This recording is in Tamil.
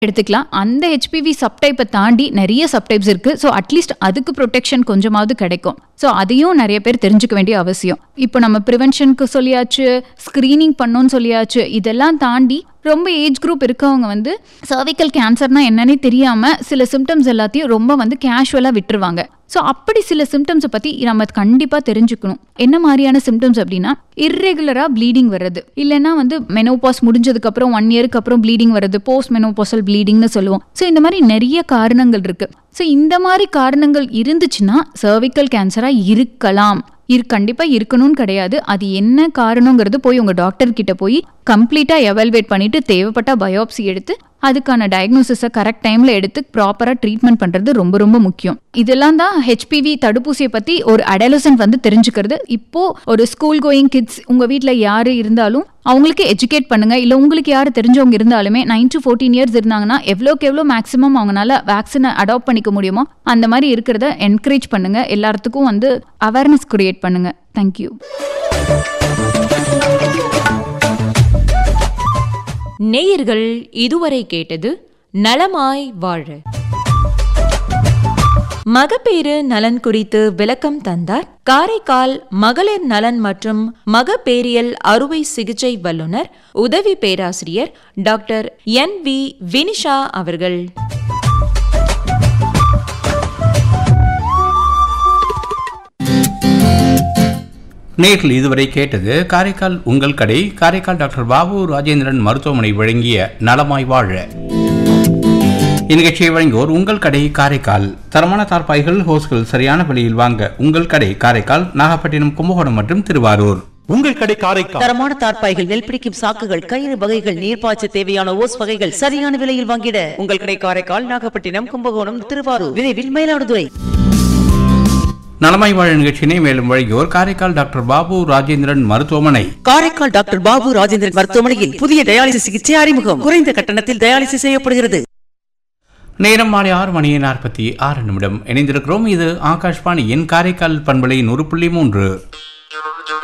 எடுத்துக்கலாம் அந்த ஹெச்பிவி சப்டைப்பை தாண்டி நிறைய சப்டைப்ஸ் இருக்கு ஸோ அட்லீஸ்ட் அதுக்கு ப்ரொடெக்ஷன் கொஞ்சமாவது கிடைக்கும் ஸோ அதையும் நிறைய பேர் தெரிஞ்சுக்க வேண்டிய அவசியம் இப்போ நம்ம ப்ரிவென்ஷனுக்கு சொல்லியாச்சு ஸ்க்ரீனிங் பண்ணோன்னு சொல்லியாச்சு இதெல்லாம் தாண்டி ரொம்ப ஏஜ் குரூப் இருக்கவங்க வந்து சர்விக்கல் கேன்சர்னா என்னன்னே தெரியாம சில சிம்டம்ஸ் எல்லாத்தையும் ரொம்ப வந்து கேஷுவலாக விட்டுருவாங்க ஸோ அப்படி சில சிம்டம்ஸை பற்றி நம்ம கண்டிப்பாக தெரிஞ்சுக்கணும் என்ன மாதிரியான சிம்டம்ஸ் அப்படின்னா இர்ரெகுலராக ப்ளீடிங் வர்றது இல்லைன்னா வந்து மெனோபாஸ் முடிஞ்சதுக்கப்புறம் ஒன் இயருக்கு அப்புறம் ப்ளீடிங் வர்றது போஸ்ட் மெனோபாசல் ப்ளீடிங்னு சொல்லுவோம் ஸோ இந்த மாதிரி நிறைய காரணங்கள் இருக்கு ஸோ இந்த மாதிரி காரணங்கள் இருந்துச்சுன்னா சர்விக்கல் கேன்சராக இருக்கலாம் இரு கண்டிப்பாக இருக்கணும்னு கிடையாது அது என்ன காரணங்கிறது போய் உங்கள் டாக்டர் கிட்ட போய் கம்ப்ளீட்டாக எவால்வேட் பண்ணிட்டு தேவைப்பட்ட பயோப்சி எடுத்து அதுக்கான டயக்னோசிஸை கரெக்ட் டைமில் எடுத்து ப்ராப்பராக ட்ரீட்மெண்ட் பண்ணுறது ரொம்ப ரொம்ப முக்கியம் இதெல்லாம் தான் ஹெச்பிவி தடுப்பூசியை பற்றி ஒரு அடலசன்ட் வந்து தெரிஞ்சுக்கிறது இப்போ ஒரு ஸ்கூல் கோயிங் கிட்ஸ் உங்கள் வீட்டில் யார் இருந்தாலும் அவங்களுக்கு எஜுகேட் பண்ணுங்க இல்லை உங்களுக்கு யார் தெரிஞ்சவங்க இருந்தாலுமே நைன் டு ஃபோர்டீன் இயர்ஸ் இருந்தாங்கன்னா எவ்வளோக்கு எவ்வளோ மேக்ஸிமம் அவங்களால வேக்சினை அடாப்ட் பண்ணிக்க முடியுமோ அந்த மாதிரி இருக்கிறத என்கரேஜ் பண்ணுங்க எல்லாத்துக்கும் வந்து அவேர்னஸ் கிரியேட் பண்ணுங்க தேங்க்யூ நேயர்கள் இதுவரை கேட்டது நலமாய் வாழ மகப்பேறு நலன் குறித்து விளக்கம் தந்தார் காரைக்கால் மகளிர் நலன் மற்றும் மகப்பேரியல் அறுவை சிகிச்சை வல்லுநர் உதவி பேராசிரியர் டாக்டர் என் வி வினிஷா அவர்கள் நேரில் இதுவரை கேட்டது காரைக்கால் உங்கள் கடை காரைக்கால் டாக்டர் பாபு ராஜேந்திரன் மருத்துவமனை வழங்கிய நலமாய் வாழ இந்நிகழ்ச்சியை வழங்குவோர் உங்கள் கடை காரைக்கால் தரமான தார்பாய்கள் ஹோஸ்கள் சரியான விலையில் வாங்க உங்கள் கடை காரைக்கால் நாகப்பட்டினம் கும்பகோணம் மற்றும் திருவாரூர் உங்கள் கடை காரைக்கால் தரமான தார்ப்பாய்கள் நெல் பிடிக்கும் சாக்குகள் கயிறு வகைகள் நீர்ப்பாய்ச்ச தேவையான ஓஸ் வகைகள் சரியான விலையில் வாங்கிட உங்கள் கடை காரைக்கால் நாகப்பட்டினம் கும்பகோணம் திருவாரூர் விரைவில் மயிலாடுதுறை நலமாய் வாழ நிகழ்ச்சியினை மேலும் வழங்கியோர் காரைக்கால் டாக்டர் பாபு ராஜேந்திரன் மருத்துவமனை காரைக்கால் டாக்டர் பாபு ராஜேந்திரன் மருத்துவமனையில் புதிய டயாலிசிஸ் சிகிச்சை அறிமுகம் குறைந்த கட்டணத்தில் டயாலிசிஸ் செய்யப்படுகிறது நேரம் மாலை ஆறு மணி நாற்பத்தி ஆறு நிமிடம் இணைந்திருக்கிறோம் இது ஆகாஷ்வாணியின் காரைக்கால் பண்பலை நூறு புள்ளி மூன்று